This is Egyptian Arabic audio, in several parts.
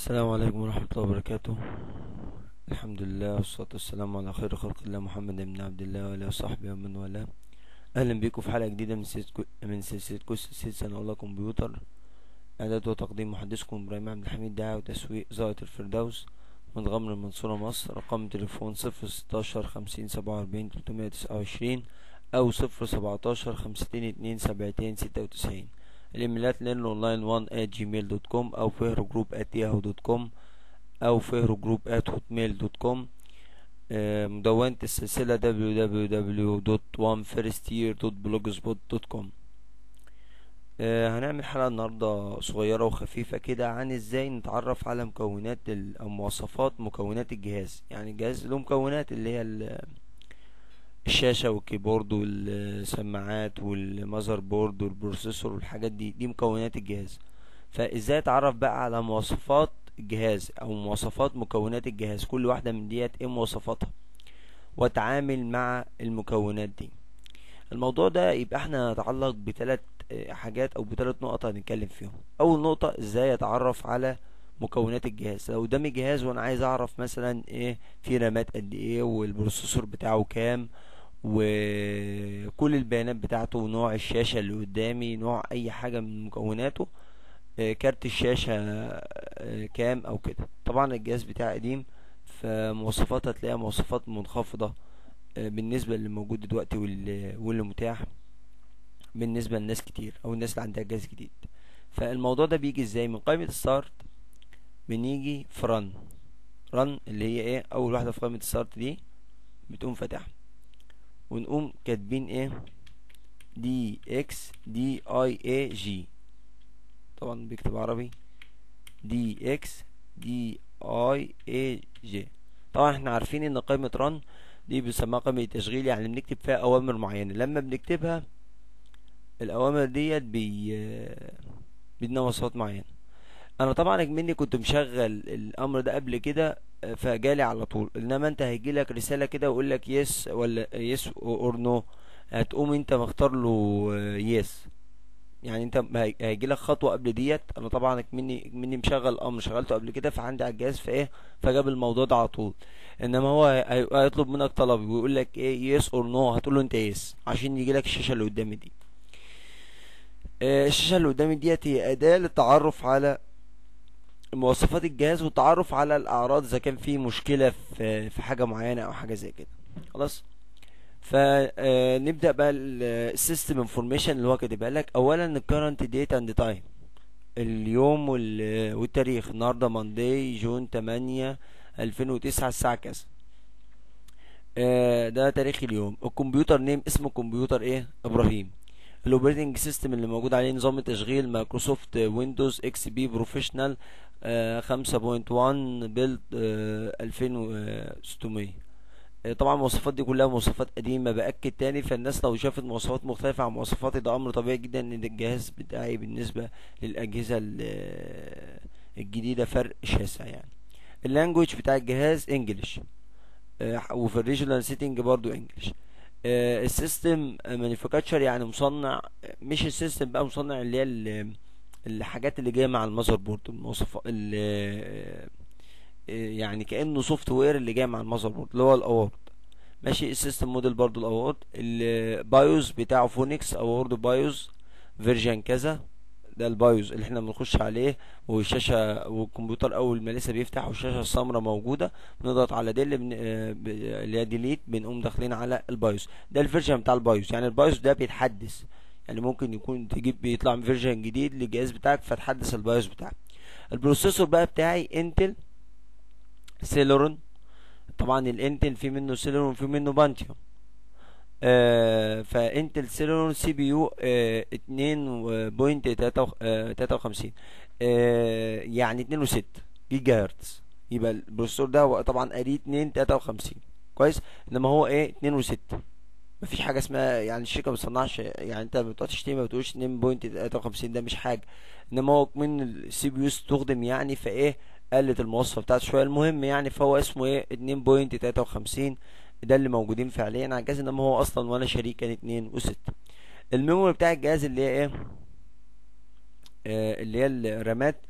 السلام عليكم ورحمة الله وبركاته الحمد لله والصلاة والسلام على خير خلق الله محمد بن عبد الله وآله وصحبه ومن والاه أهلا بكم في حلقة جديدة من سلسلة من سلسلة كوس سلسلة الله كمبيوتر إعداد وتقديم محدثكم إبراهيم عبد الحميد دعاية وتسويق زاوية الفردوس من غمر المنصورة مصر رقم تليفون صفر ستاشر خمسين سبعة وأربعين تلتمية تسعة وعشرين أو صفر سبعتاشر خمستين اتنين سبعتين ستة وتسعين الايميلات لين اونلاين 1 at gmail دوت كوم او فهرو جروب at yahoo دوت كوم او فهرو جروب at hotmail دوت كوم مدونة السلسلة www.onefirstyear.blogspot.com هنعمل حلقة النهاردة صغيرة وخفيفة كده عن ازاي نتعرف على مكونات ال- او مواصفات مكونات الجهاز يعني الجهاز له مكونات اللي هي ال- الشاشة والكيبورد والسماعات والمذر بورد والبروسيسور والحاجات دي دي مكونات الجهاز فازاي اتعرف بقى على مواصفات الجهاز او مواصفات مكونات الجهاز كل واحدة من ديت ايه مواصفاتها واتعامل مع المكونات دي الموضوع ده يبقى احنا نتعلق بثلاث حاجات او بثلاث نقط هنتكلم فيهم اول نقطة ازاي اتعرف على مكونات الجهاز لو قدامي جهاز وانا عايز اعرف مثلا ايه في رامات قد ايه والبروسيسور بتاعه كام وكل البيانات بتاعته ونوع الشاشة اللي قدامي نوع اي حاجة من مكوناته آه، كارت الشاشة آه، كام او كده طبعا الجهاز بتاعي قديم فمواصفات هتلاقيها مواصفات منخفضة آه، بالنسبة اللي موجود دلوقتي واللي, واللي متاح بالنسبة لناس كتير او الناس اللي عندها جهاز جديد فالموضوع ده بيجي ازاي من قائمة الستارت بنيجي في رن رن اللي هي ايه اول واحدة في قائمة الستارت دي بتقوم فاتحها ونقوم كاتبين ايه دي اكس دي اي اي جي طبعا بيكتب عربي دي اكس دي اي اي جي طبعا احنا عارفين ان قائمة رن دي بنسميها قائمة تشغيل يعني بنكتب فيها اوامر معينة لما بنكتبها الاوامر ديت بي بيدينا مواصفات معينة انا طبعا مني كنت مشغل الامر ده قبل كده آه، فجالي على طول انما انت هيجيلك رسالة كده ويقول لك يس ولا يس اور نو هتقوم انت مختار له يس يعني انت هي- هيجيلك خطوة قبل ديت انا طبعا مني مني مشغل الامر شغلته قبل كده فعندي على الجهاز فايه فجاب الموضوع ده على طول انما هو هي- هيطلب منك طلب ويقول لك ايه يس اور نو هتقول له انت يس عشان يجيلك الشاشة اللي قدامي دي آه، الشاشة اللي قدامي ديت هي أداة للتعرف على مواصفات الجهاز والتعرف على الأعراض إذا كان في مشكلة في في حاجة معينة أو حاجة زي كده خلاص فنبدأ بقى السيستم انفورميشن اللي هو كاتبها لك أولا الكرنت ديت اند تايم اليوم وال- والتاريخ النهارده مانداي جون 8 2009 الساعة كذا آه، ده تاريخ اليوم الكمبيوتر نيم اسم الكمبيوتر ايه ابراهيم الاوبريتنج سيستم اللي موجود عليه نظام التشغيل مايكروسوفت ويندوز اكس بي بروفيشنال خمسة بوينت وان بيلد الفين وستمية طبعا المواصفات دي كلها مواصفات قديمة بأكد تاني فالناس لو شافت مواصفات مختلفة عن مواصفاتي ده أمر طبيعي جدا إن الجهاز بتاعي بالنسبة للأجهزة ال- الجديدة فرق شاسع يعني اللانجوج بتاع الجهاز انجلش وفي الريجونال سيتنج برضو انجلش السيستم مانيفاكتشر يعني مصنع مش السيستم بقى مصنع اللي هي ال- الحاجات اللي جايه مع المذر بورد المواصفات ال- يعني كانه سوفت وير اللي جاي مع المذر بورد اللي هو الاوورد ماشي السيستم موديل برضو الاوورد البايوس بتاعه فونكس اوورد بايوس فيرجن كذا ده البايوس اللي احنا بنخش عليه والشاشه والكمبيوتر اول ما لسه بيفتح والشاشه السمراء موجوده بنضغط على دي اللي, بن... آه، ب- اللي هي ديليت بنقوم داخلين على البايوس ده الفيرجن بتاع البايوس يعني البايوس ده بيتحدث يعني ممكن يكون تجيب بيطلع من فيرجن جديد للجهاز بتاعك فتحدث البايوس بتاعك البروسيسور بقى بتاعي انتل سيلورون طبعا الانتل في منه سيلورون وفي منه بانتيوم آه فانتل سيلورون سي بي يو اتنين بوينت تلاتة وخمسين آه يعني اتنين وست جيجا هرتز يبقى البروسيسور ده هو طبعا قريه اتنين تلاتة وخمسين كويس انما هو ايه اتنين وستة مفيش حاجة اسمها يعني الشركة ما بتصنعش يعني انت بتقعد تشتري ما بتقولش اتنين بوينت تلاتة وخمسين ده مش حاجة انما هو من السي بي يو استخدم يعني فايه قلت المواصفة بتاعته شوية المهم يعني فهو اسمه ايه اتنين بوينت تلاتة وخمسين ده اللي موجودين فعليا على الجهاز انما هو اصلا وانا شاريه كان اتنين وستة الميموري بتاع الجهاز اللي هي ايه آه اللي هي الرامات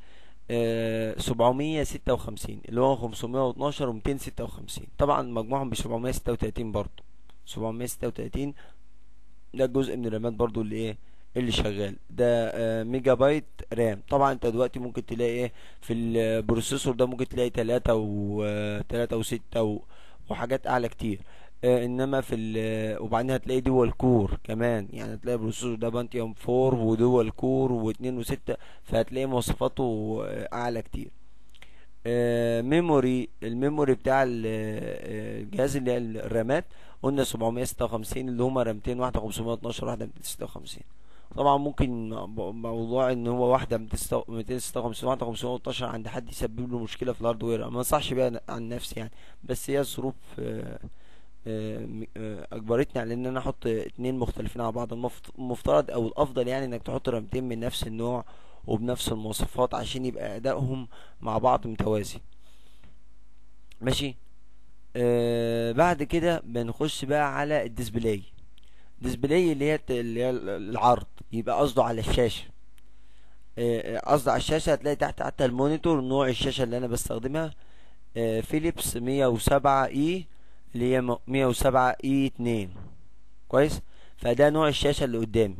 سبعمية ستة وخمسين اللي هو خمسمية واتناشر ومتين ستة وخمسين طبعا مجموعهم بسبعمية ستة وتلاتين برضو سبعمية ستة وتلاتين ده جزء من الرامات برضو اللي ايه اللي شغال ده آه، ميجا بايت رام طبعا انت دلوقتي ممكن تلاقي ايه في البروسيسور ده ممكن تلاقي تلاتة و تلاتة وستة و- وحاجات اعلى كتير آه، انما في ال وبعدين هتلاقي دول كور كمان يعني هتلاقي البروسيسور ده بانتيوم 4 ودول كور واتنين وستة فهتلاقي مواصفاته آه، اعلى كتير آه، ميموري الميموري بتاع ال- آه، الجهاز اللي هي الرامات قلنا 756 اللي هما رامتين واحدة 512 واحدة 256 طبعا ممكن م- موضوع ان هو واحدة 256 واحدة 512 عند حد يسبب له مشكلة في الهاردوير ما انصحش بيها عن نفسي يعني بس هي الظروف آه، آه، م- آه، اجبرتني على ان انا احط اتنين مختلفين على بعض المفت- المفترض او الافضل يعني انك تحط رامتين من نفس النوع وبنفس المواصفات عشان يبقى ادائهم مع بعض متوازي ماشي آه بعد كده بنخش بقى على الديسبلاي الديسبلاي اللي هي الت- اللي هي العرض يبقى قصده على الشاشة آه، آه، قصده على الشاشة هتلاقي تحت حتى المونيتور نوع الشاشة اللي انا بستخدمها آه، فيليبس 107 اي اللي هي 107 اي 2 كويس فده نوع الشاشة اللي قدامي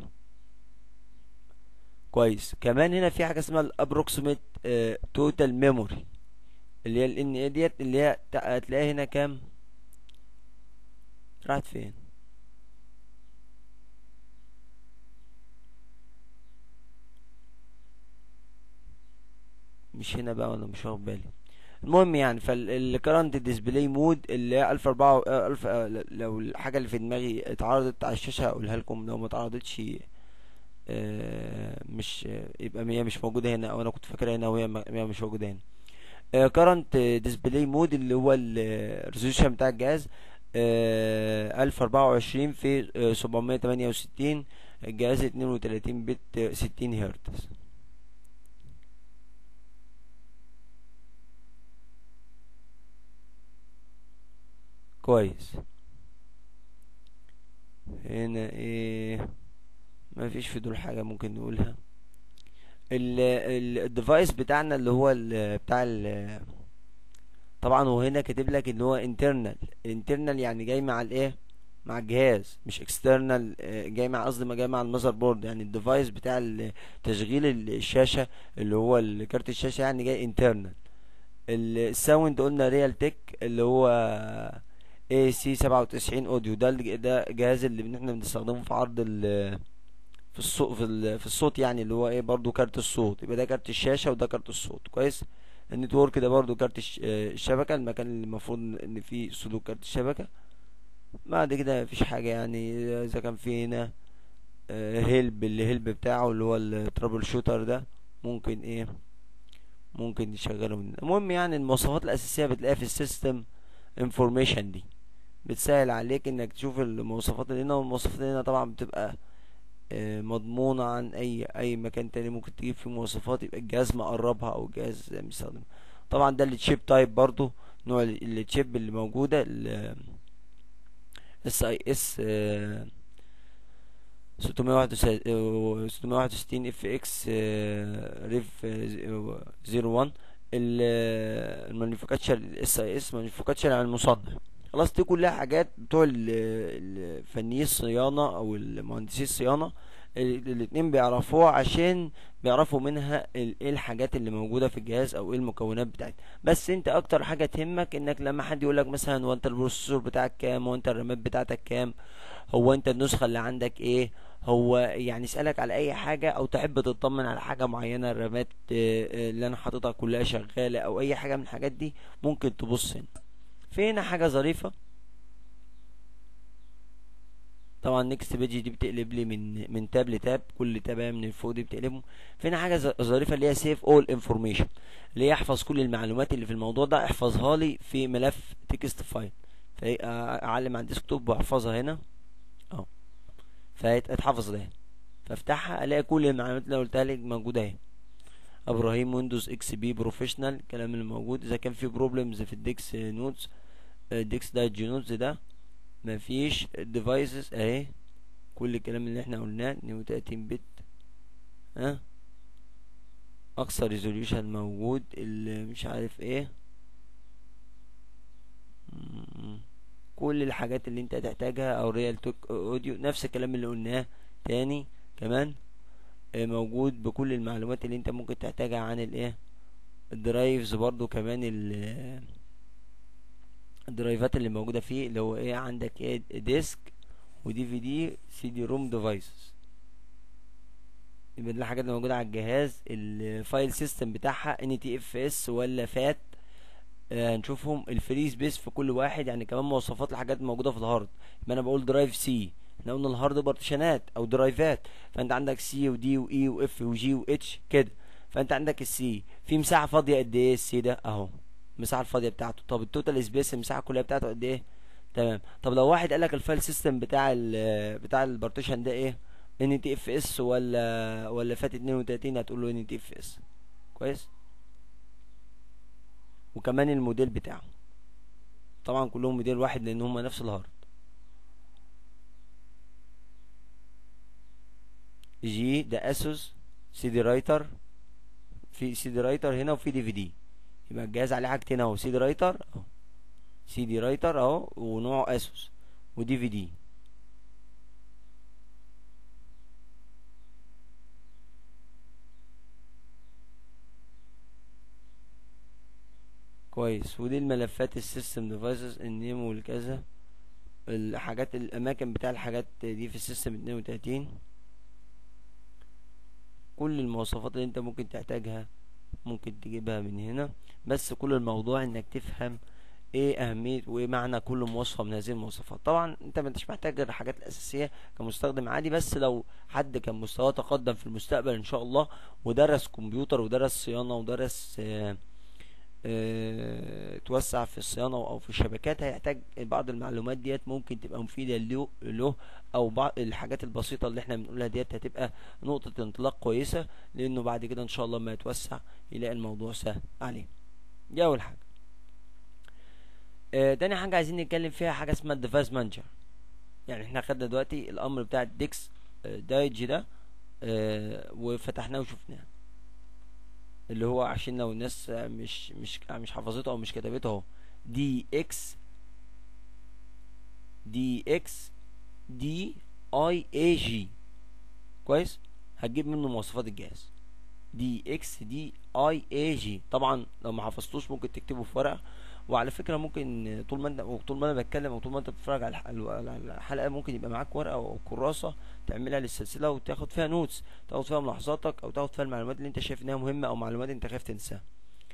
كويس كمان هنا في حاجة اسمها الابروكسيميت توتال ميموري اللي هي الان اي ديت اللي هي تع- هتلاقيها هنا كام راحت فين مش هنا بقى ولا مش واخد بالي المهم يعني فالكرنت ديسبلاي مود اللي هي 1004 آه، 1000 آه، لو الحاجه اللي في دماغي اتعرضت على الشاشه هقولها لكم لو ما اتعرضتش آه، مش آه، يبقى هي مش موجوده هنا او انا كنت فاكرها هنا وهي م- هي مش موجوده هنا كرنت ديسبلاي مود اللي هو الريزولوشن بتاع الجهاز آه، 1024 في آه، 768 الجهاز 32 بت آه، 60 هرتز كويس هنا ايه ما فيش في دول حاجة ممكن نقولها ال ال الديفايس بتاعنا اللي هو ال بتاع ال طبعا هو هنا كاتب لك ان هو internal internal يعني جاي مع الايه مع الجهاز مش external آه، جاي مع قصدي ما جاي مع المذر بورد يعني الديفايس بتاع ال- تشغيل الشاشة اللي هو ال- كارت الشاشة يعني جاي internal ال- الساوند قلنا ريال تك اللي هو اي سي 97 اوديو ده الج- ده الجهاز اللي احنا بنستخدمه في عرض ال في الصوت في, ال في الصوت يعني اللي هو ايه برضو كارت الصوت يبقى ده كارت الشاشة وده كارت الصوت كويس النتورك ده برضو كارت الش- آه، الشبكة المكان اللي المفروض ان فيه سلوك كارت الشبكة بعد كده مفيش حاجة يعني اذا كان في هنا هيلب الهيلب بتاعه اللي هو الترابل شوتر ده ممكن ايه ممكن يشغله من المهم يعني المواصفات الأساسية بتلاقيها في السيستم انفورميشن دي بتسهل عليك انك تشوف المواصفات اللي هنا والمواصفات اللي هنا طبعا بتبقى آه، مضمونة عن اي اي مكان تاني ممكن تجيب فيه مواصفات يبقى الجهاز مقربها او الجهاز مستخدمها طبعا ده التشيب تايب برضو نوع ال- التشيب اللي موجودة اس اي اس 661 اف اكس ريف 01 المانيفاكتشر الاس اي اس مانيفاكتشر يعني المصنع خلاص دي كلها حاجات بتوع ال- ال- فنيي الصيانة او المهندسي الصيانة ال- الاتنين بيعرفوها عشان بيعرفوا منها ال- ايه الحاجات اللي موجودة في الجهاز او ايه المكونات بتاعتها بس انت اكتر حاجة تهمك انك لما حد يقولك مثلا هو انت البروسيسور بتاعك كام وانت الرامات بتاعتك كام هو انت النسخة اللي عندك ايه هو يعني يسألك على اي حاجة او تحب تطمن على حاجة معينة الرامات آه، آه، اللي انا حاططها كلها شغالة او اي حاجة من الحاجات دي ممكن تبص هنا في هنا حاجة ظريفة طبعا نيكست بيج دي بتقلب لي من من تاب لتاب كل تابة من فوق دي بتقلبه في هنا حاجة ظ- ظريفة اللي هي سيف اول انفورميشن اللي هي احفظ كل المعلومات اللي في الموضوع ده احفظها لي في ملف تكست فايل فاعلم على الديسكتوب واحفظها هنا اهو فهتتحفظ ده فافتحها الاقي كل المعلومات اللي أنا قلتها لك موجوده اهي ابراهيم ويندوز اكس بي بروفيشنال الكلام اللي موجود اذا كان في بروبلمز في الديكس نوتس الديكس دايت نوتس ده مفيش ديفايسز اهي كل الكلام اللي احنا قلناه 32 بت ها اقصى ريزوليوشن موجود اللي مش عارف ايه كل الحاجات اللي انت هتحتاجها او ريال توك اوديو نفس الكلام اللي قلناه تاني كمان آه، موجود بكل المعلومات اللي انت ممكن تحتاجها عن الايه الدرايفز برضو كمان ال الدرايفات اللي موجودة فيه اللي هو ايه عندك ايه ديسك ودي في دي سي دي روم ديفايسز يبقى دي الحاجات اللي موجودة على الجهاز الفايل سيستم بتاعها ان تي اف اس ولا فات آه، هنشوفهم الفري سبيس في كل واحد يعني كمان مواصفات الحاجات الموجودة في الهارد يبقى انا بقول درايف سي احنا قلنا الهارد بارتيشنات او درايفات فانت عندك سي ودي واي واف وجي واتش كده فانت عندك السي في مساحه فاضيه قد ايه السي ده اهو المساحه الفاضيه بتاعته طب التوتال سبيس المساحه كلها بتاعته قد ايه تمام طب لو واحد قال لك الفايل سيستم بتاع ال بتاع البارتيشن ده ايه ان تي اف اس ولا ولا فات 32 هتقول له ان تي اف اس كويس وكمان الموديل بتاعه طبعا كلهم موديل واحد لان هم نفس الهارد جي ده اسوس سي دي رايتر في سي دي رايتر هنا وفي دي في دي يبقى الجهاز عليه حاجتين اهو سي دي رايتر اهو سي دي رايتر اهو ونوعه اسوس ودي في دي كويس ودي الملفات السيستم ديفايسز النيم والكذا الحاجات الاماكن بتاع الحاجات دي في السيستم 32 كل المواصفات اللي انت ممكن تحتاجها ممكن تجيبها من هنا بس كل الموضوع انك تفهم ايه اهمية وايه معنى كل مواصفة من هذه المواصفات طبعا انت ما انتش محتاج غير الحاجات الاساسية كمستخدم عادي بس لو حد كان مستواه تقدم في المستقبل ان شاء الله ودرس كمبيوتر ودرس صيانة ودرس آه اه توسع في الصيانة او في الشبكات هيحتاج بعض المعلومات ديت ممكن تبقى مفيدة له, له او بعض الحاجات البسيطة اللي احنا بنقولها ديت هتبقى نقطة انطلاق كويسة لانه بعد كده ان شاء الله ما يتوسع يلاقي الموضوع سهل عليه دي اول حاجة اه تاني حاجة عايزين نتكلم فيها حاجة اسمها الديفايس مانجر يعني احنا خدنا دلوقتي الامر بتاع الديكس اه دايج ده اه وفتحناه وشفناه اللي هو عشان لو الناس مش مش مش حفظته او مش كتبته اهو دي اكس دي اكس دي اي اي جي كويس هتجيب منه مواصفات الجهاز دي اكس دي اي اي جي طبعا لو ما حفظتوش ممكن تكتبه في ورقه وعلى فكره ممكن طول ما انت طول ما انا بتكلم او طول ما انت بتتفرج على الحلقه ممكن يبقى معاك ورقه او كراسه تعملها للسلسله وتاخد فيها نوتس تاخد فيها ملاحظاتك او تاخد فيها المعلومات اللي انت شايف انها مهمه او معلومات انت خايف تنساها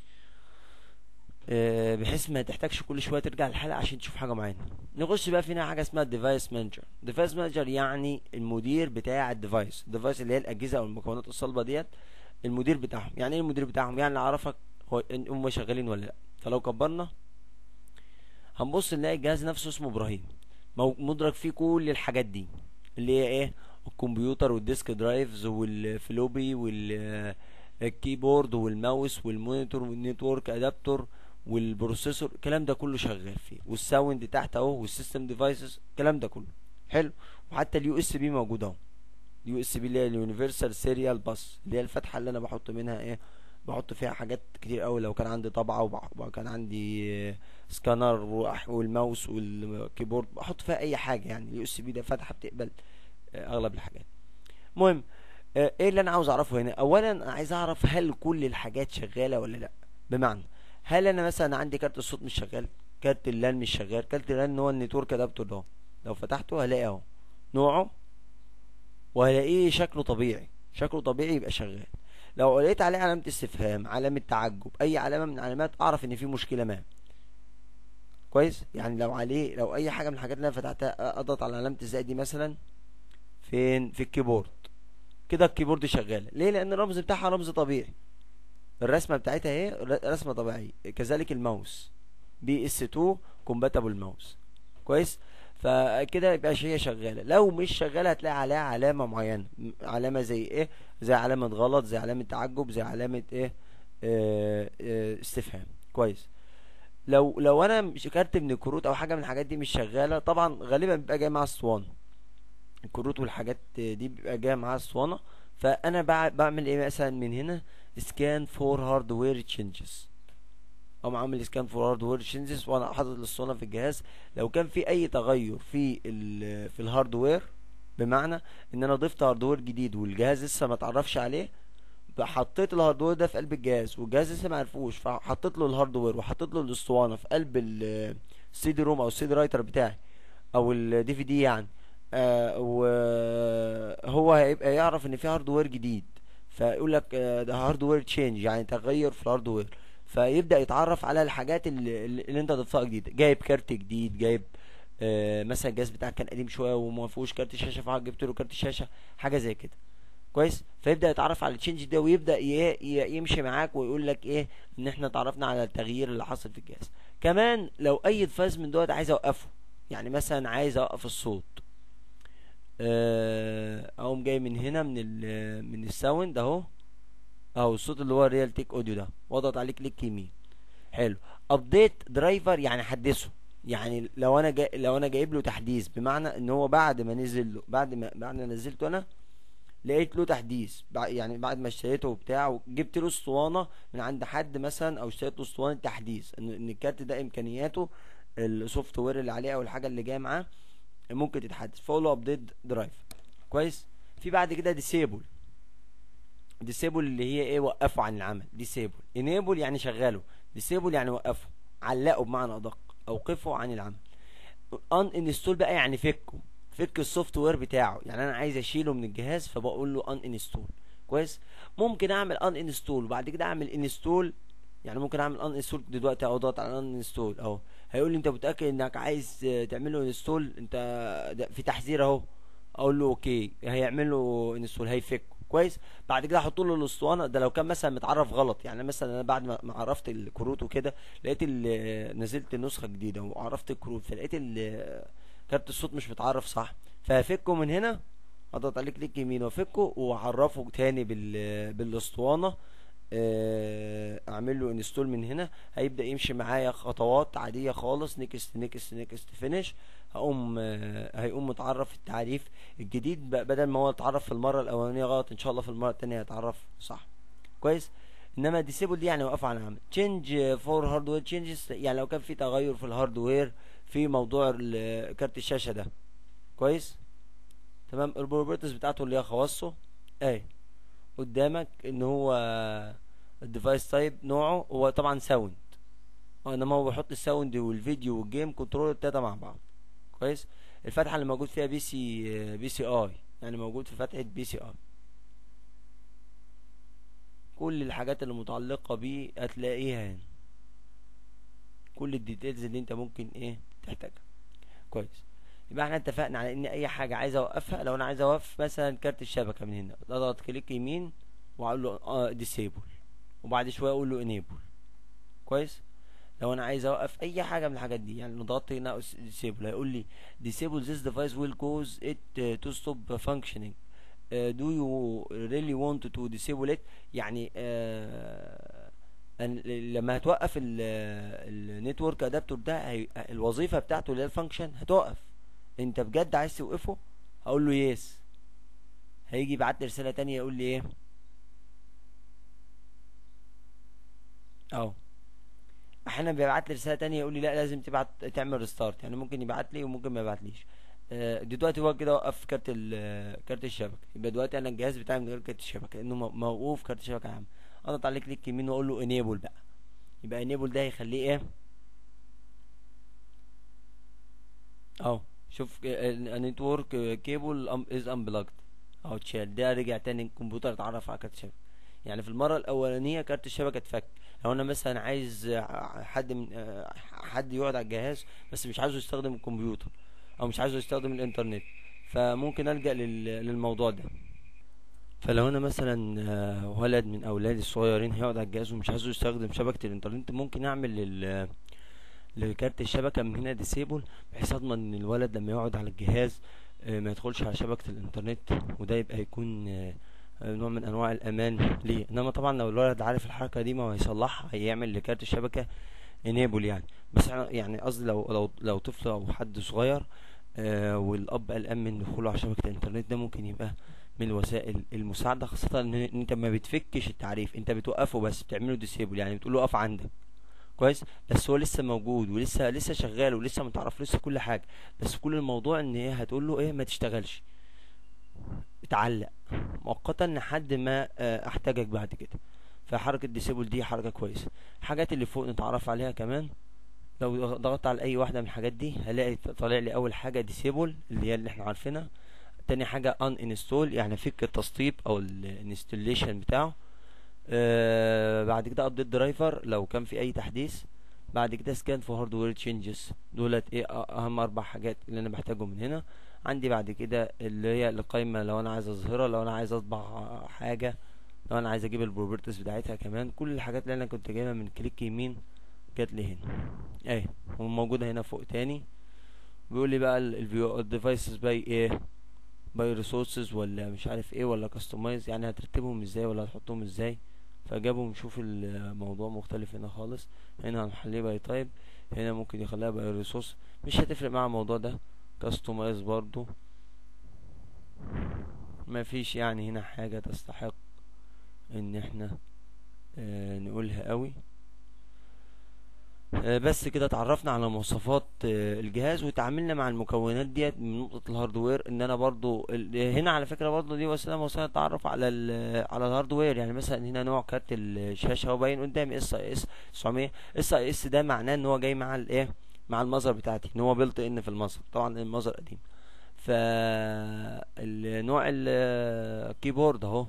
أه بحيث ما تحتاجش كل شويه ترجع الحلقه عشان تشوف حاجه معينه نخش بقى فينا حاجه اسمها الديفايس مانجر الديفايس مانجر يعني المدير بتاع الديفايس الديفايس اللي هي الاجهزه او المكونات الصلبه ديت المدير بتاعهم يعني ايه المدير بتاعهم يعني اللي عرفك هو هم شغالين ولا لا فلو كبرنا هنبص نلاقي الجهاز نفسه اسمه ابراهيم مدرك فيه كل الحاجات دي اللي هي ايه الكمبيوتر والديسك درايفز والفلوبي والكيبورد والماوس والمونيتور والنتورك ادابتور والبروسيسور الكلام ده كله شغال فيه والساوند تحت اهو والسيستم ديفايسز الكلام ده كله حلو وحتى اليو اس بي موجود اهو اليو اس بي اللي هي اليونيفرسال سيريال باس اللي هي الفتحه اللي انا بحط منها ايه بحط فيها حاجات كتير قوي لو كان عندي طبعه وكان عندي سكانر والماوس والكيبورد بحط فيها اي حاجه يعني اليو اس بي ده فتحه بتقبل اغلب الحاجات المهم ايه اللي انا عاوز اعرفه هنا اولا انا عايز اعرف هل كل الحاجات شغاله ولا لا بمعنى هل انا مثلا عندي كارت الصوت مش شغال كارت اللان مش شغال كارت اللان هو النتورك ادابتور ده لو فتحته هلاقي اهو نوعه وهلاقيه شكله طبيعي شكله طبيعي يبقى شغال لو لقيت عليه علامة استفهام علامة تعجب اي علامة من العلامات اعرف ان في مشكلة ما كويس يعني لو عليه لو اي حاجة من الحاجات اللي انا فتحتها اضغط على علامة الزائد دي مثلا فين في الكيبورد كده الكيبورد شغال ليه لان الرمز بتاعها رمز طبيعي الرسمة بتاعتها ايه رسمة طبيعية كذلك الماوس بي اس 2 كومباتبل ماوس كويس فكده يبقى هي شغاله لو مش شغاله هتلاقي عليها علامه معينه علامه زي ايه زي علامه غلط زي علامه تعجب زي علامه ايه اه اه استفهام كويس لو لو انا مش كارت من الكروت او حاجه من الحاجات دي مش شغاله طبعا غالبا بيبقى جاي معاها اسطوانه الكروت والحاجات دي بيبقى جايه معاها اسطوانه فانا بع- بعمل ايه مثلا من هنا سكان فور هاردوير تشينجز او عامل سكان فور هاردوير تشينجز وانا حاطط الاسطوانه في الجهاز لو كان في اي تغير في ال في الهاردوير بمعنى ان انا ضفت هاردوير جديد والجهاز لسه ما اتعرفش عليه حطيت الهاردوير ده في قلب الجهاز والجهاز لسه ما عرفوش فحطيت له الهاردوير وحطيت له الاسطوانه في قلب السي دي روم او السي دي رايتر بتاعي او الدي في دي يعني آه وهو هيبقى يعرف ان في هاردوير جديد فيقول لك آه ده هاردوير تشينج يعني تغير في الهاردوير فيبدا يتعرف على الحاجات اللي, اللي انت ضفتها جديد جايب كارت جديد جايب آه مثلا الجهاز بتاعك كان قديم شويه وما فيهوش كارت شاشه فجبت له كارت شاشه حاجه زي كده كويس فيبدا يتعرف على التشينج ده ويبدا ي- ي- يمشي معاك ويقول لك ايه ان احنا اتعرفنا على التغيير اللي حصل في الجهاز كمان لو اي ديفايس من دوت عايز اوقفه يعني مثلا عايز اوقف الصوت آه، اقوم جاي من هنا من ال من الساوند اهو اهو الصوت اللي هو الريال تيك اوديو ده واضغط عليه كليك يمين حلو ابديت درايفر يعني حدثه يعني لو انا جاي لو انا جايب له تحديث بمعنى ان هو بعد ما نزل له بعد ما بعد ما نزلته انا لقيت له تحديث بع- يعني بعد ما اشتريته وبتاع جبت له اسطوانه من عند حد مثلا او اشتريت له اسطوانه تحديث ان ان الكارت ده امكانياته السوفت وير اللي عليه او الحاجه اللي جايه معاه ممكن تتحدث فاقول له ابديت درايف كويس في بعد كده ديسيبل ديسيبل اللي هي ايه وقفه عن العمل ديسيبل انيبل يعني شغله ديسيبل يعني وقفه علقه بمعنى ادق اوقفه عن العمل ان انستول بقى يعني فكه فك السوفت وير بتاعه يعني انا عايز اشيله من الجهاز فبقول له ان انستول كويس ممكن اعمل ان انستول وبعد كده اعمل انستول يعني ممكن اعمل ان انستول دلوقتي او اضغط على ان انستول اهو هيقول لي انت متاكد انك عايز آه، تعمل له انستول انت ده في تحذير اهو اقول له اوكي هيعمل له انستول هيفكه كويس بعد كده احط له الاسطوانه ده لو كان مثلا متعرف غلط يعني مثلا انا بعد ما ما عرفت الكروت وكده لقيت ال- نزلت نسخه جديده وعرفت الكروت فلقيت ال- كارت الصوت مش متعرف صح فهفكه من هنا اضغط عليه كليك يمين وافكه واعرفه تاني بال بالاسطوانه آه، اعمل له انستول من هنا هيبدا يمشي معايا خطوات عاديه خالص نيكست نيكست نيكست فينيش هقوم آه، هيقوم متعرف التعريف الجديد ب- بدل ما هو اتعرف في المره الاولانيه غلط ان شاء الله في المره التانية هيتعرف صح كويس انما ديسيبل دي يعني وقف عن العمل تشينج فور هاردوير تشينجز يعني لو كان في تغير في الهاردوير في موضوع ال- كارت الشاشه ده كويس تمام البروبرتيز بتاعته اللي هي خواصه اهي قدامك ان هو الديفايس تايب نوعه هو طبعا ساوند اه انما هو بيحط الساوند والفيديو والجيم كنترول التلاته مع بعض كويس الفتحه اللي موجود فيها بي سي بي سي اي يعني موجود في فتحه بي سي اي كل الحاجات اللي متعلقه بيه هتلاقيها هنا كل الديتيلز اللي انت ممكن ايه تحتاجها كويس يبقى احنا اتفقنا على ان اي حاجه عايز اوقفها لو انا عايز اوقف مثلا كارت الشبكه من هنا اضغط كليك يمين واقول له اه ديسيبل وبعد شويه اقول له انيبل كويس لو انا عايز اوقف اي حاجه من الحاجات دي يعني لو ضغطت هنا ديسيبل هيقول لي disable this device will cause it uh, to stop functioning uh, do you really want to disable it يعني uh, أن- لما هتوقف النتورك ادابتور ده هي الوظيفه بتاعته اللي هي الفانكشن هتوقف انت بجد عايز توقفه هقول له يس هيجي يبعت لي رساله تانية يقول لي ايه اهو احيانا بيبعت لي رساله تانية يقول لي لا لازم تبعت تعمل ريستارت يعني ممكن يبعت لي وممكن ما يبعتليش آه، دلوقتي هو كده وقف كارت ال- كارت الشبكه يبقى دلوقتي انا الجهاز بتاعي من غير كارت الشبكه لانه مو- موقوف كارت الشبكه عام اضغط عليه كليك يمين واقول له انيبل بقى يبقى انيبل ده هيخليه ايه اهو شوف نتورك كيبل از امبلاجد اهو اتشال ده رجع تاني الكمبيوتر اتعرف على كارت الشبكه يعني في المره الاولانيه كارت الشبكه اتفك لو انا مثلا عايز ع- حد من آه، حد يقعد على الجهاز بس مش عايزه يستخدم الكمبيوتر او مش عايزه يستخدم الانترنت فممكن الجا لل- للموضوع ده فلو انا مثلا آه، ولد من اولادي الصغيرين هيقعد على الجهاز ومش عايزه يستخدم شبكه الانترنت ممكن اعمل لل لكارت الشبكه من هنا ديسيبل بحيث اضمن ان الولد لما يقعد على الجهاز آه، ما يدخلش على شبكه الانترنت وده يبقى يكون آه، آه، نوع من انواع الامان ليه انما طبعا لو الولد عارف الحركه دي ما هو هيصلحها هيعمل لكارت الشبكه انيبل يعني بس إحنا- يعني قصدي لو لو لو طفل او حد صغير آه والاب قلقان من دخوله على شبكه الانترنت ده ممكن يبقى من الوسائل المساعدة خاصة ان انت ما بتفكش التعريف انت بتوقفه بس بتعمله ديسيبل يعني بتقول له اقف عندك كويس بس هو لسه موجود ولسه لسه شغال ولسه متعرف لسه كل حاجة بس كل الموضوع ان ايه هتقول له ايه ما تشتغلش اتعلق مؤقتا لحد ما آه، احتاجك بعد كده فحركة ديسيبل دي حركة كويسة الحاجات اللي فوق نتعرف عليها كمان لو ضغطت على اي واحدة من الحاجات دي هلاقي طالع لي اول حاجة ديسيبل اللي هي اللي احنا عارفينها تاني حاجة ان انستول يعني فك التسطيب او الانستليشن بتاعه آه بعد كده ابديت درايفر لو كان في اي تحديث بعد كده سكان في هاردوير تشينجز دولت ايه اهم اربع حاجات اللي انا بحتاجهم من هنا عندي بعد كده اللي هي القايمة لو انا عايز اظهرها لو انا عايز اطبع حاجة لو انا عايز اجيب البروبرتيز بتاعتها كمان كل الحاجات اللي انا كنت جايبها من كليك يمين جات لي هنا اهي وموجودة هنا فوق تاني بيقول لي بقى الفيو الديفايسز باي ايه باي ريسورسز ولا مش عارف ايه ولا كاستمايز يعني هترتبهم ازاي ولا هتحطهم ازاي فجابوا نشوف الموضوع مختلف هنا خالص هنا هنخليه باي تايب هنا ممكن يخليها باي ريسورس مش هتفرق مع الموضوع ده كاستمايز برضو ما فيش يعني هنا حاجة تستحق ان احنا اه نقولها قوي اه بس كده اتعرفنا على مواصفات اه الجهاز وتعاملنا مع المكونات ديت من نقطة الهاردوير ان انا برضو هنا على فكرة برضو دي وسيلة وسيلة التعرف على على الهاردوير يعني مثلا هنا نوع كارت الشاشة هو باين قدامي اس اي اس 900 اس اي اس ده معناه ان هو جاي مع الايه مع المظهر بتاعتي ان هو بيلت ان في المظهر طبعا المظهر قديم فالنوع الكيبورد اهو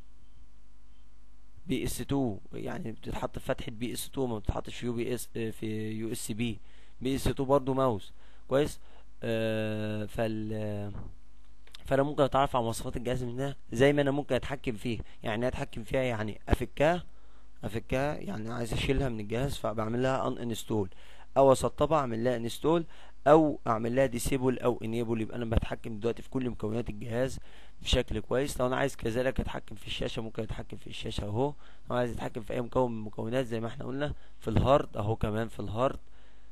بي اس 2 يعني بتتحط في فتحه بي اس 2 ما بتتحطش في يو بي اس في يو اس بي بي اس 2 برضو ماوس كويس آه فال فانا ممكن اتعرف على مواصفات الجهاز منها زي ما انا ممكن اتحكم فيه يعني اتحكم فيها يعني افكها افكها يعني عايز اشيلها من الجهاز فبعمل لها ان انستول او اسطبها اعمل لها انستول او اعمل لها ديسيبل او انيبل يبقى انا بتحكم دلوقتي في كل مكونات الجهاز بشكل كويس لو انا عايز كذلك اتحكم في الشاشه ممكن اتحكم في الشاشه اهو لو عايز اتحكم في اي مكون من المكونات زي ما احنا قلنا في الهارد اهو كمان في الهارد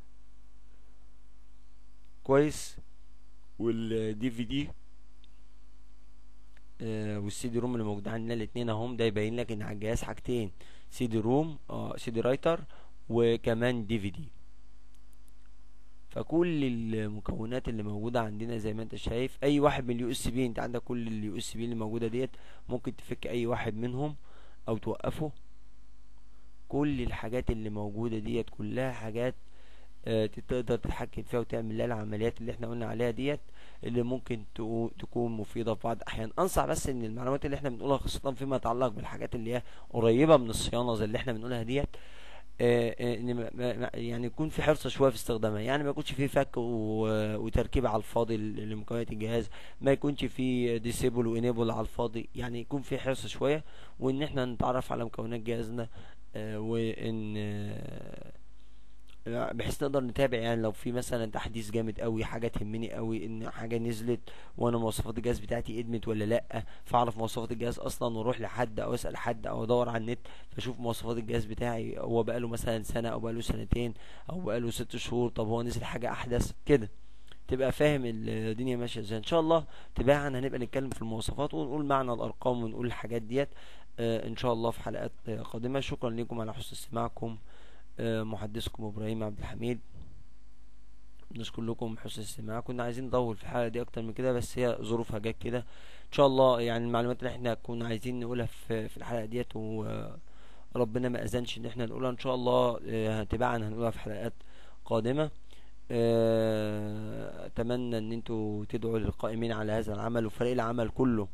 كويس والدي في دي آه والسي دي روم اللي موجود عندنا الاثنين اهم ده يبين لك ان على الجهاز حاجتين سي دي روم اه سي دي رايتر وكمان دي في دي فكل المكونات اللي موجودة عندنا زي ما انت شايف اي واحد من اليو اس بي انت عندك كل اليو اس بي اللي موجودة ديت ممكن تفك اي واحد منهم او توقفه كل الحاجات اللي موجودة ديت كلها حاجات اه تقدر تتحكم فيها وتعمل لها العمليات اللي احنا قلنا عليها ديت اللي ممكن تكون مفيدة في بعض الاحيان انصح بس ان المعلومات اللي احنا بنقولها خاصة فيما يتعلق بالحاجات اللي هي قريبة من الصيانة زي اللي احنا بنقولها ديت يعني يكون في حرص شويه في استخدامها يعني ما يكونش في فك وتركيب على الفاضي لمكونات الجهاز ما يكونش في ديسيبل وانيبل على الفاضي يعني يكون في حرص شويه وان احنا نتعرف على مكونات جهازنا وان بحيث نقدر نتابع يعني لو في مثلا تحديث جامد قوي حاجه تهمني قوي ان حاجه نزلت وانا مواصفات الجهاز بتاعتي ادمت ولا لا فاعرف مواصفات الجهاز اصلا واروح لحد او اسال حد او ادور على النت فاشوف مواصفات الجهاز بتاعي هو بقاله مثلا سنه او بقاله سنتين او بقاله ست شهور طب هو نزل حاجه احدث كده تبقى فاهم الدنيا ماشيه ازاي ان شاء الله تباعا هنبقى نتكلم في المواصفات ونقول معنى الارقام ونقول الحاجات ديت آه ان شاء الله في حلقات قادمه شكرا لكم على حسن استماعكم محدثكم ابراهيم عبد الحميد نشكر لكم حسن الاستماع كنا عايزين نطول في الحلقه دي اكتر من كده بس هي ظروفها جت كده ان شاء الله يعني المعلومات اللي احنا كنا عايزين نقولها في في الحلقه ديت وربنا ما اذنش ان احنا نقولها ان شاء الله تباعا هنقولها في حلقات قادمه اتمنى ان انتوا تدعوا للقائمين على هذا العمل وفريق العمل كله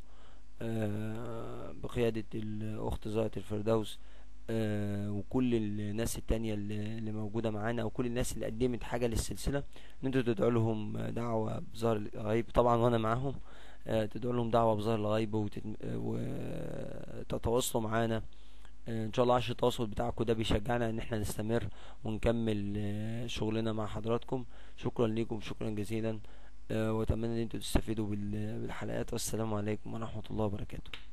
بقياده الاخت زهره الفردوس آه وكل الناس التانية اللي, اللي موجودة معانا وكل الناس اللي قدمت حاجة للسلسلة ان انتوا تدعوا لهم دعوة بظهر الغيب طبعا وانا معاهم آه تدعوا لهم دعوة بظهر الغيب وتتواصلوا معانا آه ان شاء الله عشان التواصل بتاعكم ده بيشجعنا ان احنا نستمر ونكمل شغلنا مع حضراتكم شكرا لكم شكرا جزيلا واتمنى ان انتوا تستفيدوا بالحلقات والسلام عليكم ورحمة الله وبركاته